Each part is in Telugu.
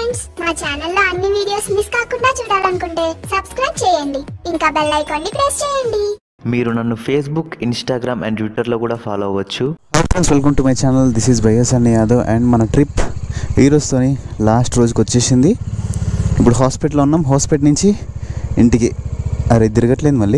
ఫ్రెండ్స్ మా ఛానల్లో అన్ని వీడియోస్ మిస్ కాకుండా చూడాలనుకుంటే సబ్స్క్రైబ్ చేయండి ఇంకా బెల్ ఐకాన్ ని ప్రెస్ చేయండి మీరు నన్ను ఫేస్బుక్ ఇన్స్టాగ్రామ్ అండ్ ట్విట్టర్లో కూడా ఫాలో అవ్వచ్చు hi friends welcome to my channel this is బైఎస్ అన్ని యాదవ్ అండ్ మన ట్రిప్ ఈ రోజుతోని లాస్ట్ రోజుకి వచ్చేసింది ఇప్పుడు హాస్పిటల్లో ఉన్నాం హాస్పిటల్ నుంచి ఇంటికి అరే తిరగట్లేదు మళ్ళీ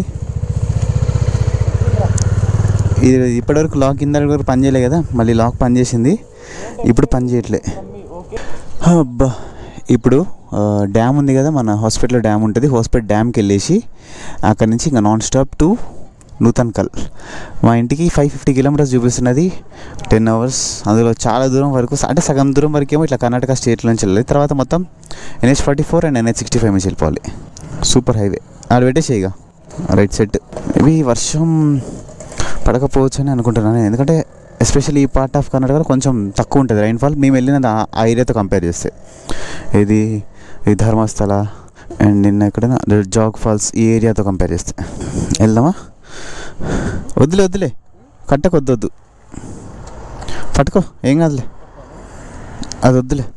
ఇది ఇప్పటివరకు లాక్ కింద వరకు పని చేయలే కదా మళ్ళీ లాక్ పని చేసింది ఇప్పుడు పని చేయట్లే అబ్బా ఇప్పుడు ఆ, డ్యామ్ ఉంది కదా మన హాస్పిటల్లో డ్యామ్ ఉంటుంది హాస్పిటల్ డ్యామ్కి వెళ్ళేసి అక్కడి నుంచి ఇంకా నాన్ స్టాప్ టు నూతన్కల్ మా ఇంటికి ఫైవ్ ఫిఫ్టీ కిలోమీటర్స్ చూపిస్తున్నది టెన్ అవర్స్ అందులో చాలా దూరం వరకు అంటే సగం దూరం వరకేమో ఇట్లా కర్ణాటక స్టేట్లో నుంచి వెళ్ళాలి తర్వాత మొత్తం NH forty four and NH sixty five నుంచి వెళ్ళిపోవాలి సూపర్ హైవే ఆడ పెట్టేసి ఇక రైట్ సెట్ మేబీ వర్షం పడకపోవచ్చు అని అనుకుంటున్నాను ఎందుకంటే ఎస్పెషల్లీ ఈ పార్ట్ ఆఫ్ కర్ణాటకలో కొంచెం తక్కువ ఉంటుంది రైన్ఫాల్ మేము వెళ్ళినది ఆ- ఆ ఏరియాతో కంపేర్ చేస్తే ఇది ఈ ధర్మస్థల అండ్ నిన్న ఎక్కడైనా జాగ్ ఫాల్స్ ఈ ఏరియాతో కంపేర్ చేస్తే వెళ్దామా వద్దులే వద్దులే కట్టకు వద్దొద్దు పట్టుకో ఏం కాదులే అది వద్దులే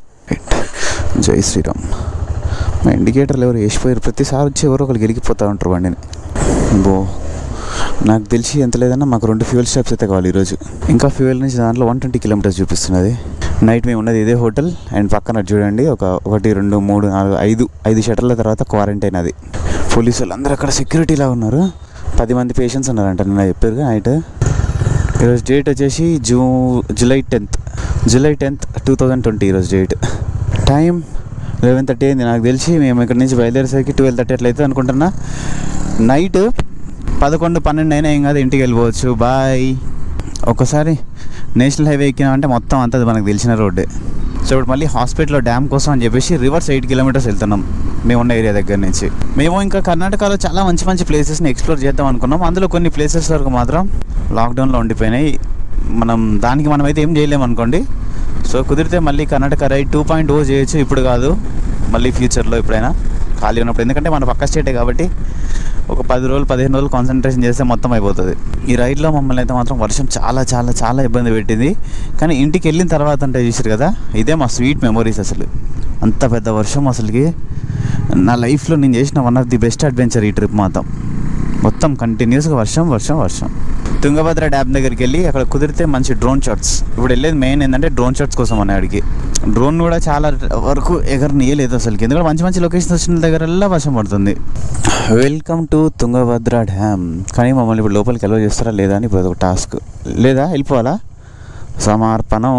జై శ్రీరామ్ మా ఇండికేటర్లు ఎవరు వేసిపోయారు ప్రతిసారి వచ్చి ఎవరో ఒకరు గెలిగిపోతూ ఉంటారు బండిని బో నాకు తెలిసి ఎంత లేదన్నా మాకు రెండు ఫ్యూయల్ స్టాప్స్ అయితే కావాలి ఈరోజు ఇంకా ఫ్యూయల్ నుంచి దాంట్లో వన్ ట్వంటీ కిలోమీటర్స్ చూపిస్తున్నది నైట్ మేము ఉన్నది ఇదే హోటల్ అండ్ పక్కన చూడండి ఒక ఒకటి రెండు మూడు నాలుగు ఐదు ఐదు షటర్ల తర్వాత క్వారంటైన్ అది పోలీసు వాళ్ళు అందరూ అక్కడ సెక్యూరిటీలా ఉన్నారు పది మంది పేషెంట్స్ ఉన్నారంట నిన్న చెప్పారు నైట్ ఈరోజు డేట్ వచ్చేసి జూ July tenth July tenth two thousand twenty ఈరోజు డేట్ టైం లెవెన్ థర్టీ అయింది నాకు తెలిసి మేము ఇక్కడ నుంచి బయలుదేరేసరికి ట్వెల్వ్ థర్టీ అట్లయితే అనుకుంటున్నా నైట్ పదకొండు పన్నెండు అయినా ఏం కాదు ఇంటికి వెళ్ళిపోవచ్చు బాయ్ ఒక్కసారి నేషనల్ హైవే ఎక్కినామంటే మొత్తం అంతా అది మనకు తెలిసిన రోడ్డే సో ఇప్పుడు మళ్ళీ హాస్పిటల్లో డ్యామ్ కోసం అని చెప్పేసి రివర్స్ ఎయిట్ కిలోమీటర్స్ వెళ్తున్నాం మేము ఉన్న ఏరియా దగ్గర నుంచి మేము ఇంకా కర్ణాటకలో చాలా మంచి మంచి ప్లేసెస్ని ఎక్స్ప్లోర్ చేద్దాం అనుకున్నాం అందులో కొన్ని ప్లేసెస్ వరకు మాత్రం లాక్డౌన్లో ఉండిపోయినాయి మనం దానికి మనం అయితే ఏం చేయలేము అనుకోండి సో కుదిరితే మళ్ళీ Karnataka ride two point O చేయొచ్చు ఇప్పుడు కాదు మళ్ళీ ఫ్యూచర్లో ఎప్పుడైనా ఖాళీ ఉన్నప్పుడు ఎందుకంటే మన పక్క స్టేటే కాబట్టి ఒక పది రోజులు పదిహేను రోజులు కాన్సన్ట్రేషన్ చేస్తే మొత్తం అయిపోతుంది ఈ రైడ్లో మమ్మల్ని అయితే మాత్రం వర్షం చాలా చాలా చాలా ఇబ్బంది పెట్టింది కానీ ఇంటికి వెళ్ళిన తర్వాత అంటే చూసారు కదా ఇదే మా స్వీట్ మెమొరీస్ అసలు అంత పెద్ద వర్షం అసలుకి నా లైఫ్లో నేను చేసిన one of the best adventure ఈ ట్రిప్ మాత్రం మొత్తం కంటిన్యూస్గా వర్షం వర్షం వర్షం తుంగభద్ర డ్యామ్ దగ్గరికి వెళ్ళి అక్కడ కుదిరితే మంచి డ్రోన్ షాట్స్ ఇప్పుడు వెళ్ళేది మెయిన్ ఏంటంటే డ్రోన్ షాట్స్ కోసం అన్నాడికి డ్రోన్ కూడా చాలా వరకు ఎగరనీయలేదు అసలుకి ఎందుకంటే మంచి మంచి లొకేషన్స్ వచ్చిన దగ్గరల్లా వర్షం పడుతుంది వెల్కమ్ టు తుంగభద్ర డ్యామ్ కానీ మమ్మల్ని ఇప్పుడు లోపలికి ఎలా చేస్తారా లేదా అని ఇప్పుడు అదొక టాస్క్ లేదా వెళ్ళిపోవాలా సమర్పణం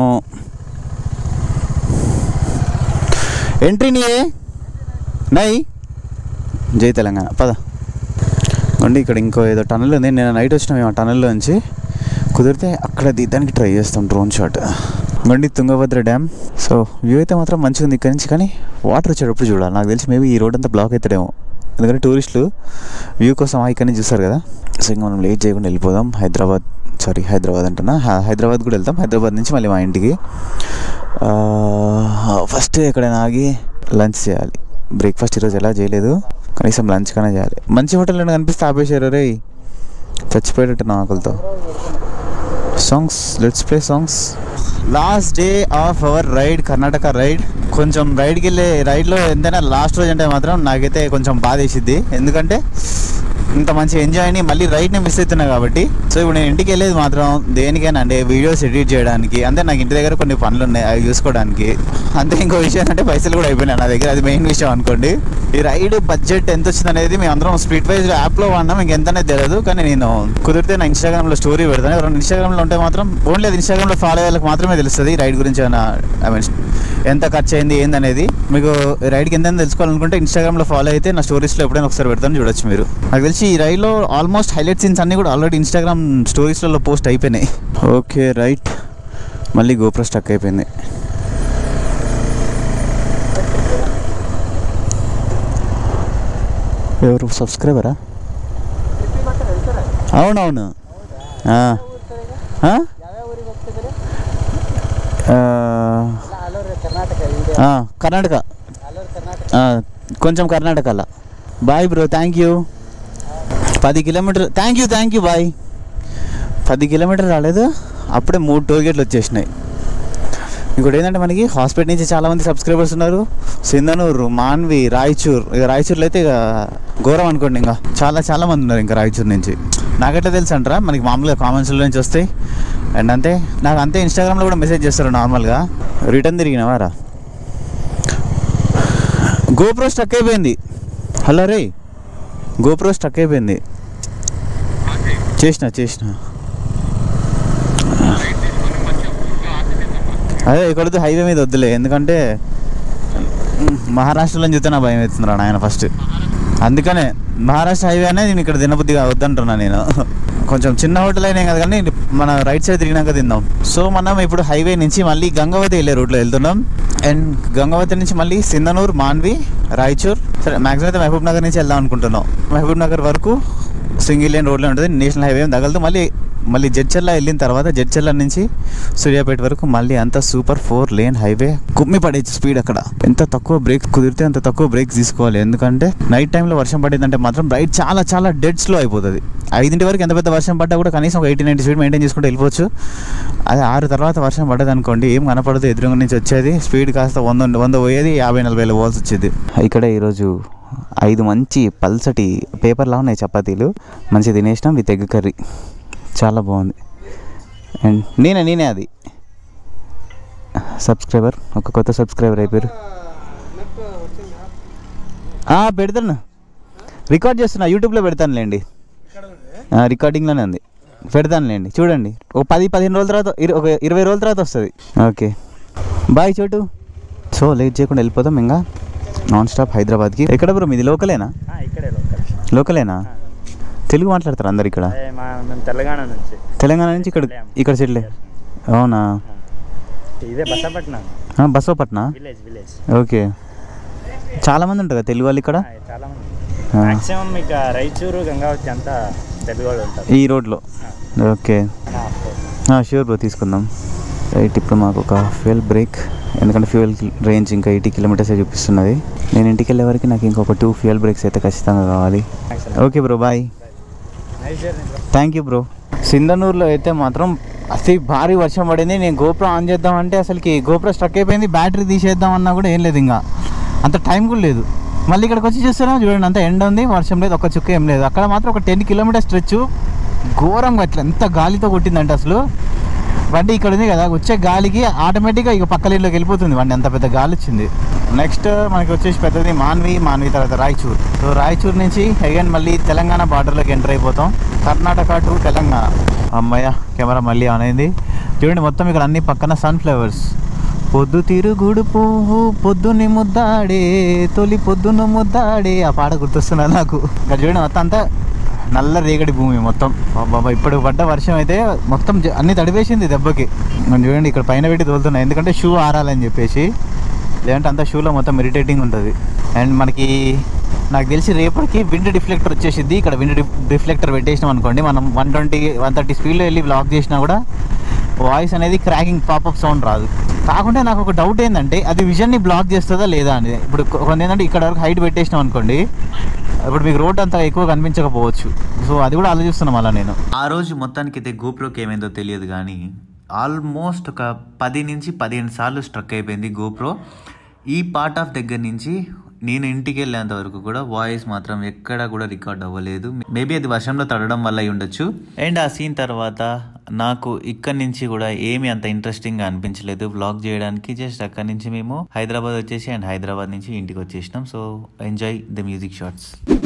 ఎంట్రీ నీయే నై జై తెలంగాణ పద అండి ఇక్కడ ఇంకో ఏదో టనల్ ఉంది నేను నైట్ వచ్చిన మేము ఆ టనల్లో నుంచి కుదిరితే అక్కడ దిద్దానికి ట్రై చేస్తాం డ్రోన్ షాట్ మండి తుంగభద్ర డ్యామ్ సో వ్యూ అయితే మాత్రం మంచిగా ఉంది ఇక్కడ నుంచి కానీ వాటర్ వచ్చేటప్పుడు చూడాలి నాకు తెలిసి మేబీ ఈ రోడ్ అంతా బ్లాక్ అవుతాడేమో ఎందుకంటే టూరిస్టులు వ్యూ కోసం ఆ ఇక్కడ నుంచి చూస్తారు కదా సో ఇంకా మనం లేట్ చేయకుండా వెళ్ళిపోదాం హైదరాబాద్ సారీ హైదరాబాద్ అంటున్నా హా- హైదరాబాద్ కూడా వెళ్తాం హైదరాబాద్ నుంచి మళ్ళీ మా ఇంటికి ఫస్ట్ ఎక్కడైనా ఆగి లంచ్ చేయాలి బ్రేక్ఫాస్ట్ ఈరోజు ఎలా చేయలేదు కనీసం లంచ్ కన్నా చేయాలి మంచి హోటల్ కనిపిస్తే ఆపేశారు రే చచ్చిపోయేటట్టు నా ఆకలితో songs let's play songs last day of our ride Karnataka ride కొంచెం రైడ్కి వెళ్ళే రైడ్లో ఎంతైనా లాస్ట్ రోజు అంటే మాత్రం నాకైతే కొంచెం బాధ వేసిద్ది ఎందుకంటే ఇంత మంచి ఎంజాయ్ అని మళ్ళీ రైడ్ని మిస్ అవుతున్నా కాబట్టి సో ఇప్పుడు నేను ఇంటికి వెళ్ళేది మాత్రం దేనికైనా అంటే వీడియోస్ ఎడిట్ చేయడానికి అంతే నాకు ఇంటి దగ్గర కొన్ని పనులు ఉన్నాయి అవి చూసుకోవడానికి అంతే ఇంకో విషయం అంటే పైసలు కూడా అయిపోయినాయి నా దగ్గర అది మెయిన్ విషయం అనుకోండి ఈ రైడ్ బడ్జెట్ ఎంత వచ్చింది అనేది మేము అందరం స్ప్లిట్ వైజ్ యాప్లో వాడినాం ఇంక ఎంత అనేది తెలియదు కానీ నేను కుదిరితే నా ఇన్స్టాగ్రామ్లో స్టోరీ పెడతాను ఎవరైనా ఇన్స్టాగ్రామ్లో ఉంటే మాత్రం ఓన్లీ అది ఇన్స్టాగ్రామ్లో ఫాలో అయ్యే వాళ్ళకి మాత్రమే తెలుస్తుంది రైడ్ గురించి ఏమైనా ఐ మీన్ ఎంత ఖర్చు అయింది ఏందనేది మీకు రైడ్కి ఎంత తెలుసుకోవాలనుకుంటే ఇన్స్టాగ్రామ్లో ఫాలో అయితే నా స్టోరీస్లో ఎప్పుడైనా ఒకసారి పెడతాను చూడొచ్చు మీరు నాకు తెలిసి ఈ రైడ్లో ఆల్మోస్ట్ హైలైట్ సీన్స్ అన్నీ కూడా ఆల్రెడీ ఇన్స్టాగ్రామ్ స్టోరీస్లలో పోస్ట్ అయిపోయినాయి ఓకే రైట్ మళ్ళీ గోప్రో స్టక్ అయిపోయింది ఎవరు సబ్స్క్రైబరా అవునవును ఆ. ఆ? ఆ, ఆ, కర్ణాటక ఆ, కొంచెం కర్ణాటకలా బాయ్ బ్రో థ్యాంక్ యూ పది kilometre thank you thank you bye పది కిలోమీటర్ రాలేదు అప్పుడే మూడు టోల్ గేట్లు వచ్చేసినాయి ఇంకోటి ఏంటంటే మనకి హాస్పిటల్ నుంచి చాలా మంది సబ్స్క్రైబర్స్ ఉన్నారు సింధనూరు మాన్వి రాయచూర్ ఇక రాయచూర్లో అయితే ఇక ఘోరం అనుకోండి ఇంకా చాలా చాలా మంది ఉన్నారు ఇంకా రాయచూర్ నుంచి నాకెట్లా తెలుసు అంటారా మనకి మామూలుగా కామెంట్స్లో నుంచి వస్తాయి అండ్ అంతే నాకు అంతే ఇన్స్టాగ్రామ్లో కూడా మెసేజ్ చేస్తారు నార్మల్గా రిటర్న్ తిరిగినవారా గోప్రో స్టక్ అయిపోయింది హలో రే గోప్రో స్టక్ అయిపోయింది చేసిన చేసిన అదే ఇక్కడ హైవే మీద వద్దులే ఎందుకంటే మ్, మహారాష్ట్రలో చూస్తే నా భయం అవుతుందిరా నాయన ఫస్ట్ అందుకనే మహారాష్ట్ర హైవే అనే నేను ఇక్కడ తినబుద్దిగా వద్దంటున్నా నేను కొంచెం చిన్న హోటల్ అయినా కదా కానీ మన రైట్ సైడ్ తిరిగినాక తిందాం సో మనం ఇప్పుడు హైవే నుంచి మళ్ళీ గంగావతి వెళ్ళే రూట్లో వెళ్తున్నాం అండ్ గంగావతి నుంచి మళ్ళీ సింధనూర్ మాన్వి రాయచూర్ సరే మ్యాక్సిమం అయితే మహబూబ్ నగర్ నుంచి వెళ్దాం అనుకుంటున్నాం మహబూబ్ నగర్ వరకు సింగిల్ లేన్ రోడ్లో ఉంటుంది నేషనల్ హైవే తగలదు మళ్ళీ మళ్ళీ జడ్చర్ల వెళ్ళిన తర్వాత జడ్చర్ల నుంచి సూర్యాపేట వరకు మళ్ళీ అంత సూపర్ ఫోర్ లేన్ హైవే కుమ్మి పడేది స్పీడ్ అక్కడ ఎంత తక్కువ బ్రేక్ కుదిరితే అంత తక్కువ బ్రేక్ తీసుకోవాలి ఎందుకంటే నైట్ టైంలో వర్షం పడిందంటే మాత్రం రైడ్ చాలా చాలా డెడ్ స్లో అయిపోతుంది ఐదింటి వరకు ఎంత పెద్ద వర్షం పడ్డా కూడా కనీసం ఒక ఎయిటీ నైన్టీ స్పీడ్ మెయింటైన్ చేసుకుంటూ వెళ్ళిపోవచ్చు అదే ఆరు తర్వాత వర్షం పడ్డది అనుకోండి ఏం కనపడదు ఎదురుగా నుంచి వచ్చేది స్పీడ్ కాస్త వంద వంద పోయేది యాభై నలభైలో పోవాల్సి వచ్చేది ఇక్కడ ఈరోజు ఐదు మంచి పల్సటి పేపర్లా ఉన్నాయి చపాతీలు మంచి తినేసినాం విత్ ఎగ్ కర్రీ చాలా బాగుంది అండ్ నేనే నేనే అది సబ్స్క్రైబర్ ఒక కొత్త సబ్స్క్రైబర్ అయిపోయారు ఆ, పెడతాను రికార్డ్ చేస్తున్నా యూట్యూబ్లో పెడతానులేండి ఆ, రికార్డింగ్లోనే ఉంది పెడతానులేండి చూడండి ఒక పది పదిహేను రోజుల తర్వాత ఇర- ఒక ఇరవై రోజుల తర్వాత వస్తుంది okay bye Chotu so late చేయకుండా వెళ్ళిపోతాం ఇంకా నాన్ స్టాప్ హైదరాబాద్కి ఎక్కడ బ్రో మీది లోకలేనా ఆ, ఇక్కడే లోకల్ లోకలేనా తెలుగు మాట్లాడతారు అందరు ఇక్కడ అదే మా మేము తెలంగాణ నుంచి తెలంగాణ నుంచి ఇక్కడ ఇక్కడ సెటిల్ అవునా ఇదే బసపట్నం ఆ, బసవపట్న విలేజ్ విలేజ్ ఓకే చాలా మంది ఉంటారు కదా తెలుగు వాళ్ళు ఇక్కడ చాలా మంది ఆ. మాక్సిమం ఇక రైచూరు గంగావతి అంతా తెలుగు వాళ్ళు ఉంటారు ఈ రోడ్లో ఓకే ఆ, అప్పుడు. షూర్ బ్రో తీసుకుందాం రైట్ ఇప్పుడు మాకు ఒక ఫ్యూయల్ బ్రేక్ ఎందుకంటే ఫ్యూయల్ రేంజ్ ఇంకా ఎయిటీ కిలోమీటర్సే చూపిస్తున్నది నేను ఇంటికి వెళ్ళే వరకు నాకు ఇంకొక టూ ఫ్యూయల్ బ్రేక్స్ అయితే ఖచ్చితంగా కావాలి Thanks a lot. Okay bro bye nice journey bro thank you bro సింధనూరులో అయితే మాత్రం అతి భారీ వర్షం పడింది నేను గోప్రో ఆన్ చేద్దామంటే అసలుకి గోప్రో స్ట్రక్ అయిపోయింది బ్యాటరీ తీసేద్దాం అన్నా కూడా ఏం లేదు ఇంకా అంత టైం కూడా లేదు మళ్ళీ ఇక్కడికి వచ్చి చూస్తారా చూడండి అంత ఎండ ఉంది వర్షం లేదు ఒక చుక్క ఏం లేదు అక్కడ మాత్రం ఒక టెన్ కిలోమీటర్ స్ట్రెచ్ ఘోరంగా అట్లా ఎంత గాలితో కొట్టిందంటే అసలు బండి ఇక్కడ ఉంది కదా వచ్చే గాలికి ఆటోమేటిక్గా ఇక పక్క లైన్లోకి వెళ్ళిపోతుంది బండి అంత పెద్ద గాలి వచ్చింది నెక్స్ట్ మనకి వచ్చేసి పెద్దది మాన్వి మాన్వి తర్వాత రాయచూర్ సో రాయచూర్ నుంచి అగైన్ మళ్ళీ తెలంగాణ బార్డర్లోకి ఎంటర్ అయిపోతాం కర్ణాటక టు తెలంగాణ అమ్మయ్య కెమెరా మళ్ళీ ఆన్ అయింది చూడండి మొత్తం ఇక్కడ అన్ని పక్కన సన్ ఫ్లవర్స్ పొద్దు తిరుగుడు పువ్వు పొద్దుని ముద్దాడే తొలి పొద్దును ముద్దాడే ఆ పాట గుర్తొస్తున్నది నాకు ఇక్కడ చూడండి మొత్తం అంతా నల్ల రేగడి భూమి మొత్తం బాబా ఇప్పుడు పడ్డ వర్షం అయితే మొత్తం జ- అన్ని తడివేసింది దెబ్బకి మనం చూడండి ఇక్కడ పైన పెట్టి తోలుతున్నాయి ఎందుకంటే షూ ఆరాలని చెప్పేసి లేదంటే అంతా షూలో మొత్తం ఇరిటేటింగ్ ఉంటుంది అండ్ మనకి నాకు తెలిసి రేపటికి విండ్ డిఫ్లెక్టర్ వచ్చేసింది ఇక్కడ విండ్ డిఫ్లెక్టర్ పెట్టేసినాం అనుకోండి మనం వన్ ట్వంటీ వన్ థర్టీ స్పీడ్లో వెళ్ళి బ్లాక్ చేసినా కూడా వాయిస్ అనేది క్రాకింగ్ పాపప్ సౌండ్ రాదు కాకుంటే నాకు ఒక డౌట్ ఏంటంటే అది విజన్ని బ్లాక్ చేస్తుందా లేదా అనేది ఇప్పుడు కొ- కొన్ని ఏంటంటే ఇక్కడ వరకు హైట్ పెట్టేసినాం అనుకోండి ఇప్పుడు మీకు రోడ్ అంతా ఎక్కువ కనిపించకపోవచ్చు సో అది కూడా ఆలోచిస్తున్నాం అలా నేను ఆ రోజు మొత్తానికి అయితే గోప్రోకి ఏమైందో తెలియదు కానీ ఆల్మోస్ట్ ఒక పది నుంచి పదిహేను సార్లు స్ట్రక్ అయిపోయింది గోప్రో ఈ పార్ట్ ఆఫ్ దగ్గర నుంచి నేను ఇంటికి వెళ్ళేంత వరకు కూడా వాయిస్ మాత్రం ఎక్కడ కూడా రికార్డ్ అవ్వలేదు మేబీ అది వర్షంలో తడడం వల్ల అయి ఉండొచ్చు అండ్ ఆ సీన్ తర్వాత నాకు ఇక్కడి నుంచి కూడా ఏమి అంత ఇంట్రెస్టింగ్గా అనిపించలేదు వ్లాగ్ చేయడానికి జస్ట్ అక్కడి నుంచి మేము హైదరాబాద్ వచ్చేసి అండ్ హైదరాబాద్ నుంచి ఇంటికి వచ్చేసినాం so enjoy the music shorts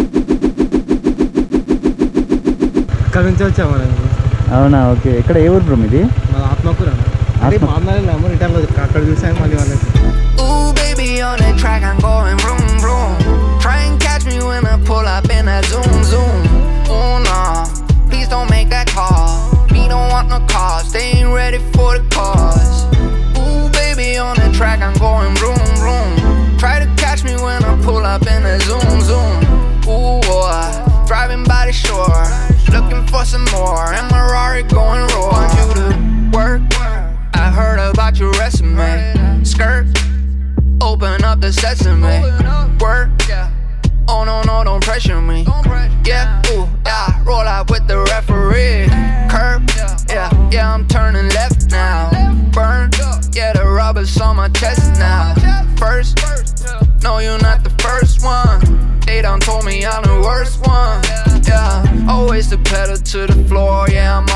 అక్కడ నుంచి వచ్చాము మనం అవునా ఓకే ఇక్కడ ఏ ఊరు బ్రో ఇది మన ఆత్మకూర అంటే ఆత్మ- మామూలు రిటర్న్లో అక్కడ చూసాము మళ్ళీ వాళ్ళకి Ooh, baby, on that track, I'm going vroom, vroom. Try and catch me when I pull up in that zoom, zoom. Oh, no, please don't make that call. Me don't want no calls, they ain't ready for the cause. Ooh, baby, on that track, I'm going vroom, vroom. Try to catch me when I pull up in that zoom, zoom. Ooh, boy, driving by the shore, looking for some more, and my Rari going raw. Want you to work? I heard about your resume. Skirt, open up the sesame. Work, oh no, no, don't pressure me. Yeah, ooh, yeah, roll out with the referee. Curb, yeah, yeah, I'm turning left now. Burn, yeah, the rubber my chest now. First, no, you're not the first one. They done told me I'm the worst one. Yeah, always the pedal to the floor. Yeah, I'm